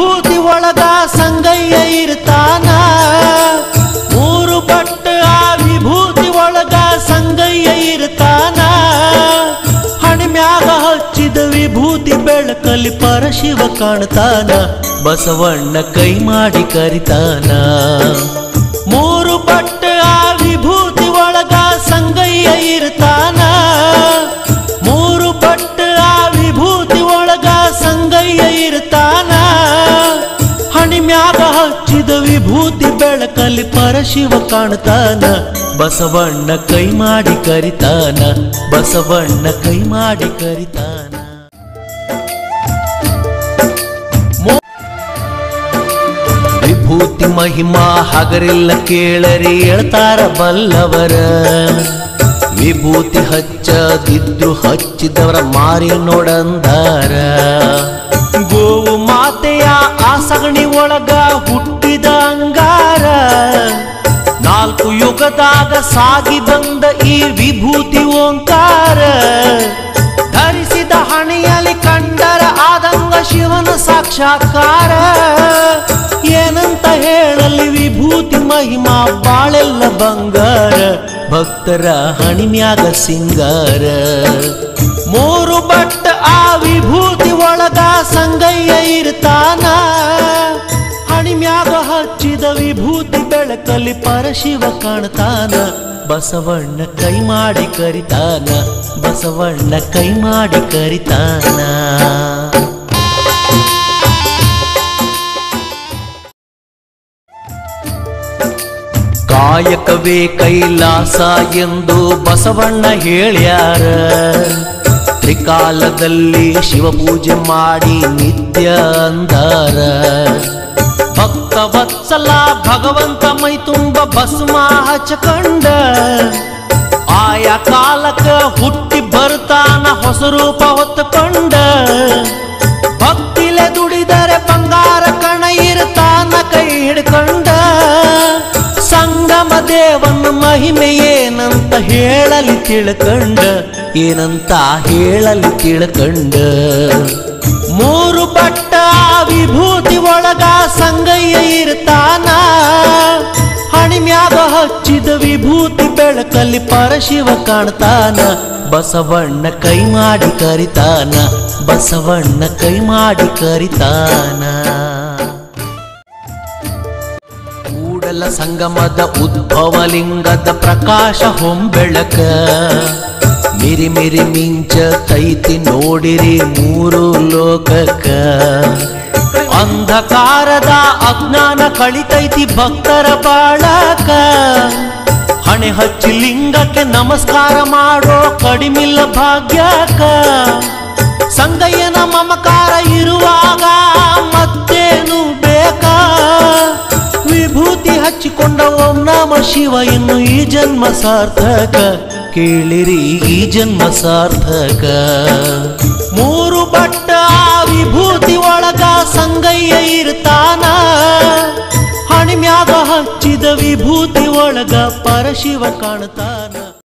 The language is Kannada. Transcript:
ವಿಭೂತಿ ಒಳಗ ಸಂಗಯ್ಯ ಇರ್ತಾನ ಮೂರು ಬಟ್ಟ ಆ ವಿಭೂತಿ ಒಳಗ ಸಂಗಯ್ಯ ಇರ್ತಾನ ಹಣಿಮ್ಯಾಗ ಹಚ್ಚಿದ ವಿಭೂತಿ ಬೆಳಕಲ್ಲಿ ಪರಶಿವ ಕಾಣ್ತಾನ ಬಸವಣ್ಣ ಕೈ ಮಾಡಿ ಕರಿತಾನ ಮೂರು ಬಟ್ಟ ಆ ವಿಭೂತಿ ಒಳಗ ಸಂಗಯ್ಯ ಇರ್ತಾನ ಮೂರು ಬಟ್ಟ ಆ ವಿಭೂತಿ ಒಳಗ ಸಂಗಯ್ಯ ಇರ್ತಾನ ಹಣಿಮ್ಯಾಗ ಹಚ್ಚಿದ ವಿಭೂತಿ ಬೆಳಕಲ್ಲಿ ಪರಶಿವ ಕಾಣ್ತಾನ ಬಸವಣ್ಣ ಕೈ ಮಾಡಿ ಕರಿತಾನ ಬಸವಣ್ಣ ಕೈ ಮಾಡಿ ಕರಿತಾನ ಮೋ- ವಿಭೂತಿ ಮಹಿಮಾ ಹಗರಿಲ್ಲ ಕೇಳರಿ ಹೇಳ್ತಾರ ಬಲ್ಲವರ ವಿಭೂತಿ ಹಚ್ಚದಿದ್ರು ಹಚ್ಚಿದವರ ಮಾರಿ ನೋಡಂದಾರ ಗೋವು ಮಾತೆಯ ಆ ಸಗಣಿ ಒಳಗ ಹುಟ್ಟಿದ ಅಂಗಾರ ನಾಲ್ಕು ಯುಗದಾಗ ಸಾಗಿ ಬಂದ ಈ ವಿಭೂತಿ ಓಂಕಾರ ಧರಿಸಿದ ಹಣೆಯಲ್ಲಿ ಕಂಡರ ಆದಂಗ ಶಿವನ ಸಾಕ್ಷಾತ್ಕಾರ ಏನಂತ ಹೇಳಲಿ ವಿಭೂತಿ ಮಹಿಮಾ ಬಾಳೆಲ್ಲ ಬಂಗಾರ ಭಕ್ತರ ಹಣಿಮ್ಯಾಗ ಸಿಂಗಾರ ಮೂರು ಬಟ್ಟ ಆ ವಿಭೂತಿ ಒಳಗ ಸಂಗಯ್ಯ ಇರ್ತಾನ ಹಣಿಮ್ಯಾಗ ಹಚ್ಚಿದ ವಿಭೂತಿ ಬೆಳಕಲ್ಲಿ ಪರಶಿವ ಕಾಣ್ತಾನ ಬಸವಣ್ಣ ಕೈ ಮಾಡಿ ಕರಿತಾನ ಬಸವಣ್ಣ ಕೈ ಮಾಡಿ ಕರಿತಾನ ಕಾಯಕವೇ ಕೈಲಾಸ ಎಂದು ಬಸವಣ್ಣ ಹೇಳ್ಯಾರ ತ್ರಿಕಾಲದಲ್ಲಿ ಶಿವಪೂಜೆ ಮಾಡಿ ನಿತ್ಯ ಅಂದಾರ ಭಕ್ತ ವತ್ಸಲ ಭಗವಂತ ಮೈ ತುಂಬ ಭಸ್ಮ ಹಚ್ಚಕಂಡ ಆಯಾ ಕಾಲಕ್ಕ ಹುಟ್ಟಿ ಬರ್ತಾನ ಹೊಸ ರೂಪ ಹೊತ್ತುಕೊಂಡ ಭಕ್ತಿಲೆ ದುಡಿದರೆ ಬಂಗಾರ ಕಣ ಇರ್ತಾನ ಕೈ ಹಿಡ್ಕೊಂಡ ಸಂಗಮ ದೇವನ ಮಹಿಮೆ ಏನಂತ ಹೇಳಲಿ ತಿಳ್ಕಂಡ ಏನಂತ ಹೇಳಲಿ ತಿಳ್ಕಂಡ ಮೂರು ಬಟ್ಟ ವಿಭೂತಿ ಒಳಗ ಸಂಗಯ್ಯ ಇರ್ತಾನ ಹಣಿಮ್ಯಾಗ ಹಚ್ಚಿದ ವಿಭೂತಿ ಬೆಳಕಲ್ಲಿ ಪರಶಿವ ಕಾಣ್ತಾನ ಬಸವಣ್ಣ ಕೈ ಮಾಡಿ ಕರಿತಾನ ಬಸವಣ್ಣ ಕೈ ಮಾಡಿ ಕರಿತಾನ ಕೂಡಲ ಸಂಗಮದ ಉದ್ಭವಲಿಂಗದ ಪ್ರಕಾಶ ಹೊಂಬೆಳಕ ಮಿರಿ ಮಿರಿ ಮಿಂಚ ತೈತಿ ನೋಡಿರಿ ಮೂರು ಲೋಕಕ್ಕ ಅಂಧಕಾರದ ಅಜ್ಞಾನ ಕಳಿತೈತಿ ಭಕ್ತರ ಬಾಳಕ ಹಣೆ ಹಚ್ಚಿ ಲಿಂಗಕ್ಕೆ ನಮಸ್ಕಾರ ಮಾಡೋ ಕಡಿಮಿಲ್ಲ ಭಾಗ್ಯಕ ಸಂಗಯ್ಯನ ಮಮಕಾರ ಇರುವಾಗ ಮತ್ತೇನು ಬೇಕಾ ವಿಭೂತಿ ಹಚ್ಚಿಕೊಂಡ ಓಂ ನಮ ಶಿವ ಇನ್ನು ಈ ಜನ್ಮ ಸಾರ್ಥಕ ಕೇಳಿರಿ ಈ ಜನ್ಮ ಸಾರ್ಥಕ ಮೂರು ಬಟ್ಟ ವಿಭೂತಿ ಒಳಗ ಸಂಗಯ್ಯ ಇರ್ತಾನ ಹಣಿಮ್ಯಾಗ ಹಚ್ಚಿದ ವಿಭೂತಿ ಒಳಗ ಪರಶಿವ ಕಾಣ್ತಾನ